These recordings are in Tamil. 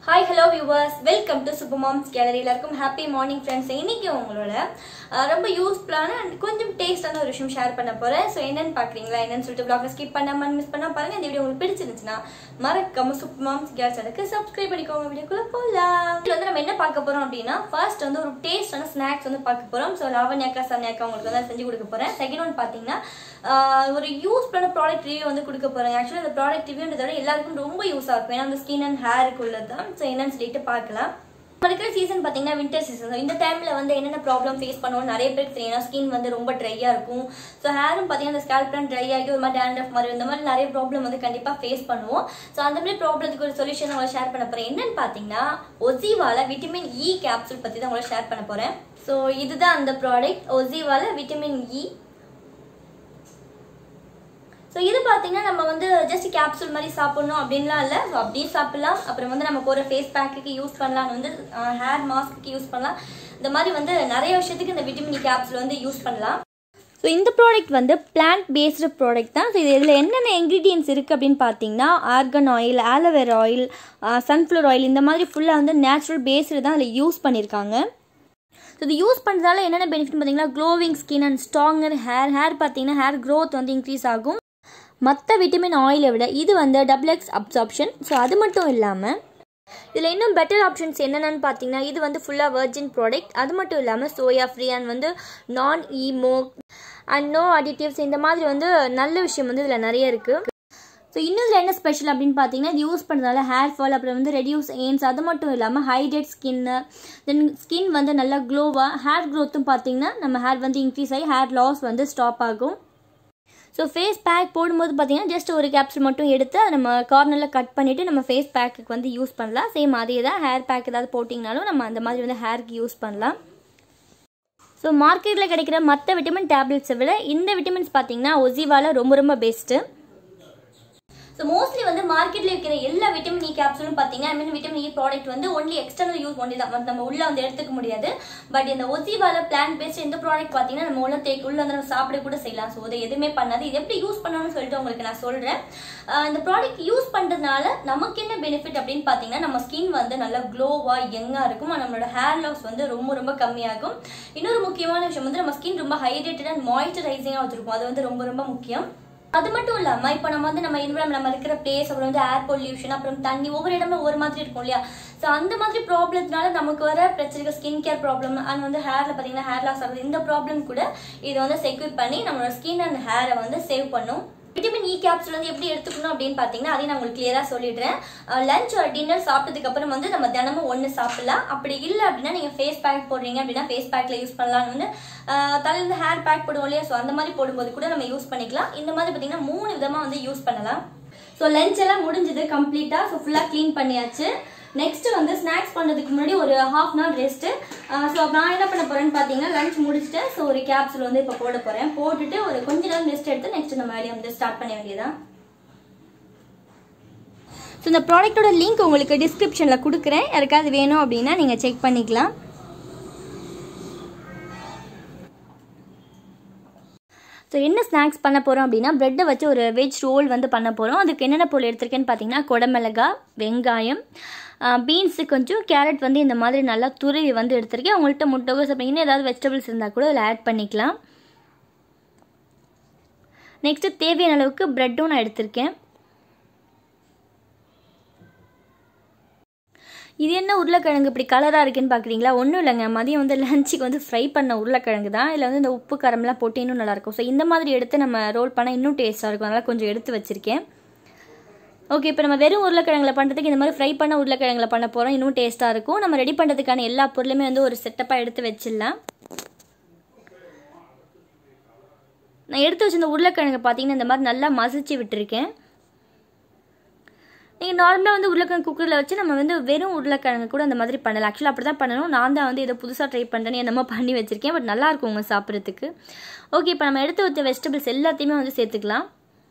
hi hello viewers welcome to super moms gallery எல்லாருக்கும் ஹாப்பி மார்னிங் ஃப்ரெண்ட்ஸ் இன்னைக்கு உங்களோட அஹ், ரொம்ப யூஸ்ஃபுல்லான and கொஞ்சம் டேஸ்டான ஒரு விஷயம் ஷேர் பண்ண போறேன் ஸோ என்னன்னு பார்க்குறீங்களா என்னன்னு சொல்லிட்டு பிளாக் ஸ்கிப் பண்ணாம மிஸ் பண்ணா பாருங்க இந்த வீடியோ உங்களுக்கு பிடிச்சிருந்துச்சுன்னா மறக்காம சூப்பர் மாம்ஸ் கேர் சேனலுக்கு சப்ஸ்கிரைப் பண்ணிக்கோங்க வீடியோக்குள்ள போகலாம் இதுல வந்து நம்ம என்ன பார்க்க போறோம் அப்படின்னா ஃபர்ஸ்ட் வந்து ஒரு டேஸ்டான ஸ்நாக்ஸ் வந்து பார்க்க போறோம் ஸோ லாவண்யாக்கா சன்யாக்கா உங்களுக்கு வந்து செஞ்சு கொடுக்க போறேன் செகண்ட் ஒன் பார்த்தீங்கன்னா ஆஹ், ஒரு யூஸ்ஃபுல்லான ப்ராடக்ட் ரிவ்யூ வந்து கொடுக்க போறேன் ஆக்சுவலி அந்த ப்ராடக்ட் ரிவ்யூன்றத விட எல்லாருக்கும் ரொம்ப யூஸ் ஆகும் ஏன்னா அந்த ஸ்கின் அண்ட் ஹேருக்கு உள்ளது தான் ஸோ என்னன்னு சொல்லிட்டு பார்க்கலாம் இப்ப இருக்கிற சீசன் பார்த்தீங்கன்னா வின்டர் சீசன் இந்த டைம்ல வந்து என்னென்ன ப்ராப்ளம் ஃபேஸ் பண்ணுவோம் நிறைய பேருக்கு தெரியும் ஸ்கின் வந்து ரொம்ப ட்ரையா இருக்கும் ஸோ ஹேரும் பார்த்தீங்கன்னா அந்த ஸ்கேல்ப்லாம் ட்ரை ஆகி ஒரு மாதிரி டேண்ட்ரஃப் மாதிரி இந்த மாதிரி நிறைய ப்ராப்ளம் வந்து கண்டிப்பா ஃபேஸ் பண்ணுவோம் ஸோ அந்த மாதிரி ப்ராப்ளத்துக்கு ஒரு சொல்யூஷன் உங்களை ஷேர் பண்ண போறேன் என்னன்னு பார்த்தீங்கன்னா ஒசிவால விட்டமின் இ கேப்சூல் பத்தி தான் உங்களை ஷேர் பண்ண போறேன் ஸோ இதுதான் அந்த ப்ராடக்ட் ஒசிவால விட்டமின் இ ஸோ இது பார்த்தீங்கன்னா நம்ம வந்து ஜஸ்ட் கேப்சூல் மாதிரி சாப்பிடணும் அப்படின்லாம் இல்லை ஸோ அப்படியே சாப்பிடலாம் அப்புறம் வந்து நம்ம போகிற ஃபேஸ் பேக்குக்கு யூஸ் பண்ணலாம் வந்து ஹேர் மாஸ்க்கு யூஸ் பண்ணலாம் இந்த மாதிரி வந்து நிறைய விஷயத்துக்கு இந்த விட்டமின் கேப்சூல் வந்து யூஸ் பண்ணலாம் ஸோ இந்த ப்ராடக்ட் வந்து பிளான்ட் பேஸ்டு ப்ராடக்ட் தான் ஸோ இது இதில் என்னென்ன இன்க்ரீடியன்ஸ் இருக்குது அப்படின்னு பார்த்தீங்கன்னா argan oil aloe vera oil sunflower oil இந்த மாதிரி ஃபுல்லாக வந்து நேச்சுரல் பேஸ்டு தான் அதில் யூஸ் பண்ணியிருக்காங்க ஸோ இது யூஸ் பண்ணுறதால என்னென்ன பெனிஃபிட் பார்த்தீங்கன்னா glowing skin and stronger hair hair பார்த்தீங்கன்னா ஹேர் growth வந்து இன்க்ரீஸ் ஆகும் மற்ற விட்டமின் ஆயிலை விட இது வந்து டபுள் எக்ஸ் அப்சார்ப்ஷன் ஸோ அது மட்டும் இல்லாமல் இதில் இன்னும் பெட்டர் ஆப்ஷன்ஸ் என்னென்னு பார்த்தீங்கன்னா இது வந்து ஃபுல்லாக வெர்ஜின் ப்ராடக்ட் அது மட்டும் இல்லாமல் சோயா ஃப்ரீ அண்ட் வந்து நான் ஈமோ அண்ட் நோ அடிட்டிவ்ஸ் இந்த மாதிரி வந்து நல்ல விஷயம் வந்து இதில் நிறைய இருக்குது ஸோ இன்னும் இதில் என்ன ஸ்பெஷல் அப்படின்னு பார்த்தீங்கன்னா இது யூஸ் பண்ணுறதால ஹேர் ஃபால் அப்புறம் வந்து ரெடியூஸ் ஏன்ஸ் அது மட்டும் இல்லாமல் ஹைட்ரேட் ஸ்கின்னு தென் ஸ்கின் வந்து நல்லா க்ளோவாக ஹேர் க்ரோத்தும் பார்த்தீங்கன்னா நம்ம ஹேர் வந்து இன்க்ரீஸ் ஆகி ஹேர் லாஸ் வந்து ஸ்டாப் ஆகும் ஸோ ஃபேஸ் பேக் போடும்போது பார்த்தீங்கன்னா ஜஸ்ட் ஒரு கேப்சூல் மட்டும் எடுத்து அதை நம்ம கார்னரில் கட் பண்ணிவிட்டு நம்ம ஃபேஸ் பேக்குக்கு வந்து யூஸ் பண்ணலாம் சேம் அதே தான் ஹேர் பேக் ஏதாவது போட்டிங்கனாலும் நம்ம அந்த மாதிரி வந்து ஹேருக்கு யூஸ் பண்ணலாம் ஸோ மார்க்கெட்டில் கிடைக்கிற மற்ற விட்டமின் டேப்லெட்ஸை விட இந்த விட்டமின்ஸ் பார்த்தீங்கன்னா ஒசிவால ரொம்ப ரொம்ப பெஸ்ட்டு ஸோ மோஸ்ட்லி வந்து மார்க்கெட்ல இருக்கிற எல்லா விட்டமின் இ கேப்சூலும் பார்த்தீங்கன்னா I mean vitamin E product வந்து ஒன்லி எக்ஸ்டர்னல் யூஸ் ஒன்லி தான் மத்த நம்ம உள்ள வந்து எடுத்துக்க முடியாது பட் இந்த ஒசிவால பிளான் பேஸ்ட் இந்த ப்ராடக்ட் பார்த்தீங்கன்னா நம்ம உள்ள தேக்கு உள்ள வந்து நம்ம சாப்பிட கூட செய்யலாம் ஸோ அதை எதுவுமே பண்ணாது இது எப்படி யூஸ் பண்ணணும்னு சொல்லிட்டு உங்களுக்கு நான் சொல்றேன் ஆஹ் இந்த ப்ராடக்ட் யூஸ் பண்றதுனால நமக்கு என்ன பெனிஃபிட் அப்படின்னு பார்த்தீங்கன்னா நம்ம ஸ்கின் வந்து நல்லா க்ளோவா யங்கா இருக்கும் and நம்மளோட ஹேர் லாஸ் வந்து ரொம்ப ரொம்ப கம்மியாகும் இன்னொரு முக்கியமான விஷயம் வந்து நம்ம ஸ்கின் ரொம்ப ஹைட்ரேட்டட் அண்ட் மாய்ஸ்சரைசிங்காக வச்சிருக்கும் அது வந்து ரொம்ப ரொம்ப முக்கியம் அது மட்டும் இல்லாம இப்போ நம்ம வந்து நம்ம இன்வரம் நம்ம இருக்கிற பிளேஸ் அப்புறம் வந்து ஏர் பொல்யூஷன் அப்புறம் தண்ணி ஒவ்வொரு இடமும் ஒவ்வொரு மாதிரி இருக்கும் இல்லையா ஸோ அந்த மாதிரி ப்ராப்ளத்தினால நமக்கு வர பிரச்சனைகள் ஸ்கின் கேர் ப்ராப்ளம் அண்ட் வந்து ஹேர்ல பார்த்தீங்கன்னா ஹேர் லாஸ் ஆகுது இந்த ப்ராப்ளம் கூட இது வந்து செக்யூர் பண்ணி நம்மளோட ஸ்கின் அண்ட் ஹேரை வந்து சேவ் பண்ணும் விட்டமின் இ கேப்சூல் வந்து எப்படி எடுத்துக்கணும் அப்படின்னு பார்த்தீங்கன்னா அதையும் நான் உங்களுக்கு கிளியராக சொல்லிடுறேன் லஞ்ச் ஒரு டின்னர் சாப்பிட்டதுக்கு அப்புறம் வந்து நம்ம தினமும் ஒன்று சாப்பிடலாம் அப்படி இல்லை அப்படின்னா நீங்கள் ஃபேஸ் பேக் போடுறீங்க அப்படின்னா ஃபேஸ் பேக்கில் யூஸ் பண்ணலாம்னு வந்து ஆஹ் தலையில ஹேர் பேக் போடுவோம் இல்லையா ஸோ அந்த மாதிரி போடும்போது கூட நம்ம யூஸ் பண்ணிக்கலாம் இந்த மாதிரி பார்த்தீங்கன்னா மூணு விதமாக வந்து யூஸ் பண்ணலாம் ஸோ லஞ்ச் எல்லாம் முடிஞ்சது கம்ப்ளீட்டாக ஸோ ஃபுல்லாக க்ளீன் பண்ணியாச்சு நெக்ஸ்ட் வந்து ஸ்நாக்ஸ் பண்ணுறதுக்கு முன்னாடி ஒரு half an hour rest so நான் என்ன பண்ண போறேன்னு பார்த்தீங்கன்னா லஞ்ச் முடிச்சுட்டு ஸோ ஒரு கேப்சூல் வந்து இப்போ போட போகிறேன் போட்டுட்டு ஒரு கொஞ்ச நேரம் ரெஸ்ட் எடுத்து நெக்ஸ்ட் நம்ம வேலையை வந்து ஸ்டார்ட் பண்ண வேண்டியதான் ஸோ இந்த ப்ராடக்ட்டோட லிங்க் உங்களுக்கு டிஸ்கிரிப்ஷனில் கொடுக்குறேன் யாருக்காவது வேணும் அப்படின்னா நீங்கள் செக் பண்ணிக்கலாம் ஸோ என்ன ஸ்நாக்ஸ் பண்ண போகிறோம் அப்படின்னா ப்ரெட்டை வச்சு ஒரு வெஜ் ரோல் வந்து பண்ண போகிறோம் அதுக்கு என்னென்ன பொருள் எடுத்திருக்கேன்னு பார்த்தீங்கன்னா குடமிளகா வெங்காயம் பீன்ஸு கொஞ்சம் கேரட் வந்து இந்த மாதிரி நல்லா துருவி வந்து எடுத்திருக்கேன் உங்கள்கிட்ட முட்டைகோஸ் அப்படிங்கன்னா ஏதாவது வெஜிடபிள்ஸ் இருந்தால் கூட அதில் ஆட் பண்ணிக்கலாம் நெக்ஸ்ட்டு தேவையான அளவுக்கு ப்ரெட்டும் நான் எடுத்திருக்கேன் இது என்ன உருளைக்கிழங்கு இப்படி கலராக இருக்குன்னு பார்க்குறீங்களா ஒன்றும் இல்லைங்க மதியம் வந்து லஞ்சுக்கு வந்து ஃப்ரை பண்ண உருளைக்கிழங்கு தான் இதில் வந்து இந்த உப்பு காரம்லாம் போட்டு இன்னும் நல்லாயிருக்கும் ஸோ இந்த மாதிரி எடுத்து நம்ம ரோல் பண்ணால் இன்னும் டேஸ்ட்டாக இருக்கும் அதனால் கொஞ்சம் எடுத்து வச்சுருக்கேன் ஓகே இப்போ நம்ம வெறும் உருளைக்கிழங்குல பண்ணுறதுக்கு இந்த மாதிரி ஃப்ரை பண்ண உருளைக்கிழங்குல பண்ண போகிறோம் இன்னும் டேஸ்ட்டாக இருக்கும் நம்ம ரெடி பண்ணுறதுக்கான எல்லா பொருளுமே வந்து ஒரு செட்டப்பாக எடுத்து வச்சிடலாம் நான் எடுத்து வச்சிருந்த உருளைக்கிழங்கு பார்த்தீங்கன்னா இந்த மாதிரி நல்லா மசிச்சு விட்டுருக்கேன் நீங்கள் நார்மலாக வந்து உருளைக்கிழங்கு குக்கரில் வச்சு நம்ம வந்து வெறும் உருளைக்கிழங்கு கூட அந்த மாதிரி பண்ணலாம் ஆக்சுவலாக அப்படி தான் பண்ணணும் நான் தான் வந்து இதை புதுசாக ட்ரை பண்ணுறேன்னு என்னமோ பண்ணி வச்சுருக்கேன் பட் நல்லா இருக்கும் உங்க சாப்பிட்றதுக்கு ஓகே இப்போ நம்ம எடுத்து வச்ச வெஜிடபிள்ஸ் எல்லாத்தையுமே வந்து சேர்த்துக்கலாம்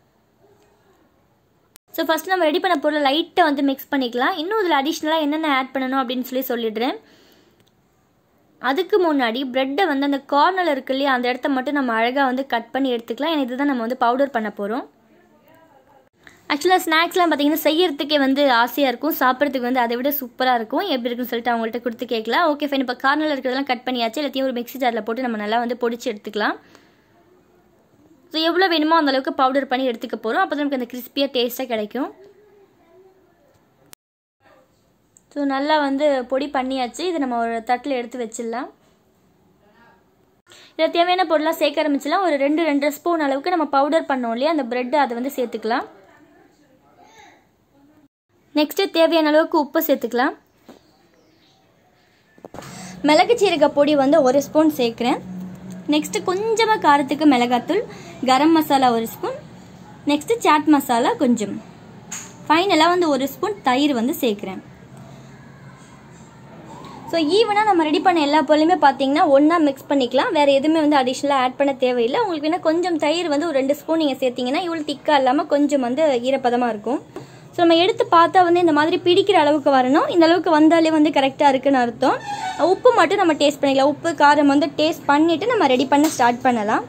ஸோ ஃபஸ்ட் நம்ம ரெடி பண்ண பொருளை லைட்டாக வந்து மிக்ஸ் பண்ணிக்கலாம் இன்னும் இதில் அடிஷ்னலாக என்னென்ன ஆட் பண்ணணும் அப்படின்னு சொல்லி சொல்லிடுறேன் அதுக்கு முன்னாடி ப்ரெட்டை வந்து அந்த கார்னரில் இருக்கு இல்லையா அந்த இடத்த மட்டும் நம்ம அழகாக வந்து கட் பண்ணி எடுத்துக்கலாம் ஏன்னா இதுதான் நம்ம வந்து பவுடர் பண்ண போகிறோம் ஆக்சுவலாக ஸ்நாக்ஸ்லாம் பார்த்தீங்கன்னா செய்யறதுக்கே வந்து ஆசையாக இருக்கும் சாப்பிட்றதுக்கு வந்து அதை விட சூப்பராக இருக்கும் எப்படி இருக்குன்னு சொல்லிட்டு அவங்கள்ட்ட கொடுத்து கேட்கலாம் ஓகே ஃபைன் இப்போ கார்னரில் இருக்கிறதெல்லாம் கட் பண்ணியாச்சு எல்லாத்தையும் ஒரு மிக்ஸி ஜாரில் போட்டு நம்ம நல்லா வந்து பொடிச்சு எடுத்துக்கலாம் ஸோ எவ்வளோ வேணுமோ அந்த அளவுக்கு பவுடர் பண்ணி எடுத்துக்க போகிறோம் அப்போ தான் நமக்கு அந்த கிறிஸ்பியாக டேஸ்ட்டாக கிடைக்கும் ஸோ நல்லா வந்து பொடி பண்ணியாச்சு இதை நம்ம ஒரு தட்டில் எடுத்து வச்சிடலாம் இதில் தேவையான பொருளாக சேர்க்க ஆரம்பிச்சிடலாம் ஒரு ரெண்டு ரெண்டு ஸ்பூன் அளவுக்கு நம்ம பவுடர் பண்ணோம் இல்லையா அந்த ப்ரெட் அதை வந்து சேர்த்துக்கலாம் நெக்ஸ்ட்டு தேவையான அளவுக்கு உப்பு சேர்த்துக்கலாம் மிளகு சீரக பொடி வந்து ஒரு ஸ்பூன் சேர்க்குறேன் நெக்ஸ்ட்டு கொஞ்சமாக காரத்துக்கு மிளகாத்தூள் கரம் மசாலா ஒரு ஸ்பூன் நெக்ஸ்ட்டு சாட் மசாலா கொஞ்சம் ஃபைனலாக வந்து ஒரு ஸ்பூன் தயிர் வந்து சேர்க்குறேன் ஸோ ஈவனாக நம்ம ரெடி பண்ண எல்லா பொருளுமே பார்த்தீங்கன்னா ஒன்றா மிக்ஸ் பண்ணிக்கலாம் வேறு எதுவுமே வந்து அடிஷ்னலாக ஆட் பண்ண தேவையில்லை உங்களுக்கு என்ன கொஞ்சம் தயிர் வந்து ஒரு ரெண்டு ஸ்பூன் நீங்கள் சேர்த்திங்கன்னா இவ்வளோ திக்காக இல்லாமல் கொஞ்சம் வந்து ஈரப்பதமாக இருக்கும் ஸோ நம்ம எடுத்து பார்த்தா வந்து இந்த மாதிரி பிடிக்கிற அளவுக்கு வரணும் இந்த அளவுக்கு வந்தாலே வந்து கரெக்டாக இருக்குன்னு அர்த்தம் உப்பு மட்டும் நம்ம டேஸ்ட் பண்ணிக்கலாம் உப்பு காரம் வந்து டேஸ்ட் பண்ணிவிட்டு நம்ம ரெடி பண்ண ஸ்டார்ட் பண்ணலாம்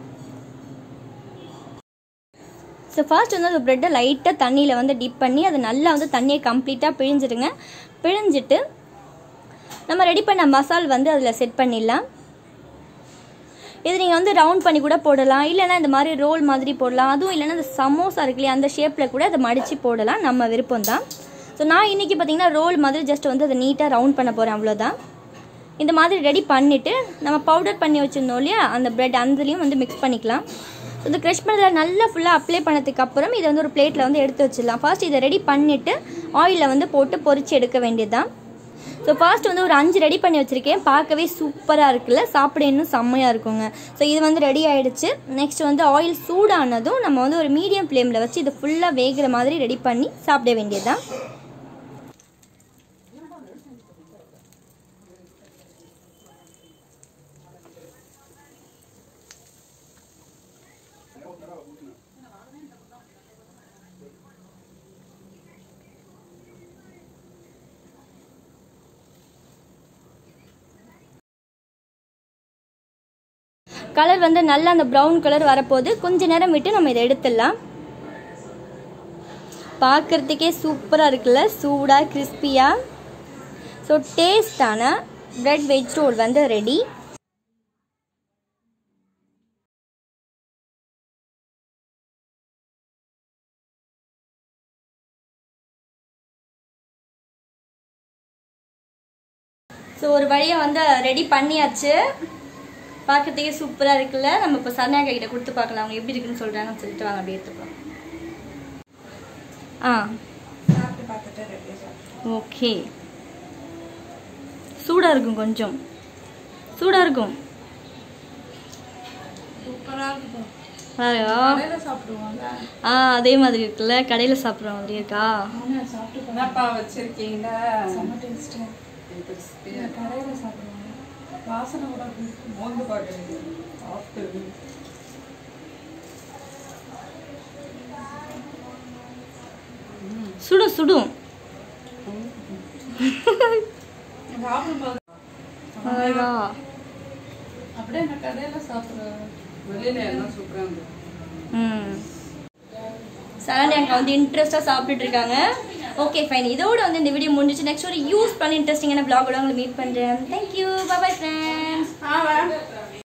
ஸோ ஃபர்ஸ்ட் வந்து அந்த ப்ரெட்டை லைட்டாக தண்ணியில் வந்து டிப் பண்ணி அதை நல்லா வந்து தண்ணியை கம்ப்ளீட்டாக பிழிஞ்சிடுங்க பிழிஞ்சிட்டு நம்ம ரெடி பண்ண மசால் வந்து அதில் செட் பண்ணிடலாம் இது நீங்கள் வந்து ரவுண்ட் பண்ணி கூட போடலாம் இல்லைன்னா இந்த மாதிரி ரோல் மாதிரி போடலாம் அதுவும் இல்லைன்னா இந்த சமோசா இருக்கு இல்லையா அந்த ஷேப்பில் கூட அதை மடித்து போடலாம் நம்ம விருப்பம் தான் ஸோ நான் இன்றைக்கி பார்த்தீங்கன்னா ரோல் மாதிரி ஜஸ்ட் வந்து அதை நீட்டாக ரவுண்ட் பண்ண போகிறேன் அவ்வளோதான் இந்த மாதிரி ரெடி பண்ணிவிட்டு நம்ம பவுடர் பண்ணி வச்சுருந்தோம் இல்லையா அந்த ப்ரெட் அந்தலையும் வந்து மிக்ஸ் பண்ணிக்கலாம் ஸோ இந்த க்ரஷ் பண்ணதில் நல்லா ஃபுல்லாக அப்ளை பண்ணதுக்கு அப்புறம் இதை வந்து ஒரு பிளேட்டில் வந்து எடுத்து வச்சிடலாம் ஃபர்ஸ்ட் இதை ரெடி பண்ணிவிட்டு ஆயிலில் வந்து போட்டு பொரிச்சு எடுக்க வேண்டியது தான் ஸோ ஃபர்ஸ்ட் வந்து ஒரு அஞ்சு ரெடி பண்ணி வச்சுருக்கேன் பார்க்கவே சூப்பராக இருக்குல்ல சாப்பிட இன்னும் செம்மையாக இருக்குங்க ஸோ இது வந்து ரெடி ஆகிடுச்சு நெக்ஸ்ட் வந்து ஆயில் சூடானதும் நம்ம வந்து ஒரு மீடியம் ஃப்ளேமில் வச்சு இது ஃபுல்லாக வேகிற மாதிரி ரெடி பண்ணி சாப்பிட வேண்டியதுதான் கலர் வந்து நல்லா அந்த ப்ரௌன் கலர் வரப்போது கொஞ்ச நேரம் விட்டு நம்ம இதை எடுத்துடலாம் பார்க்குறதுக்கே சூப்பராக இருக்குல்ல சூடாக கிறிஸ்பியாக ஸோ டேஸ்டான பிரெட் வெஜ் ரோல் வந்து ரெடி ஸோ ஒரு வழியாக வந்து ரெடி பண்ணியாச்சு பார்க்கறதுக்கே சூப்பராக இருக்குல்ல நம்ம இப்போ சரண்யாக்கா கிட்ட கொடுத்து பார்க்கலாம் அவங்க எப்படி இருக்குன்னு சொல்கிறாங்கன்னு சொல்லிட்டு வாங்க அப்படியே எடுத்துக்கலாம் ஆ ஓகே சூடாக இருக்கும் கொஞ்சம் சூடாக இருக்கும் ஆ, ஆ அதே மாதிரி இருக்குல்ல கடையில் சாப்பிட்ற மாதிரி இருக்கா என்னப்பா வச்சிருக்கீங்க வாசனை கூட மோந்து பார்க்குறீங்க சாப்பிட்டு சுடும் சுடும் சாப்பிடும்போது அழகா அப்படியே நான் கடையில் சாப்பிட்றேன் வெளியில எல்லாம் சூப்பராக இருந்தது ம் சரண்யாக்கா வந்து இன்ட்ரெஸ்ட்டாக சாப்பிட்டுட்டு இருக்காங்க ஓகே ஃபைன் இதோட வந்து இந்த வீடியோ முடிஞ்சிச்சு நெக்ஸ்ட் ஒரு யூஸ் பண்ணி இன்ட்ரெஸ்டிங்கான பிளாகோட உங்களை மீட் பண்ணுறேன் தேங்க்யூ பாய் ஃப்ரெண்ட்ஸ் ஆ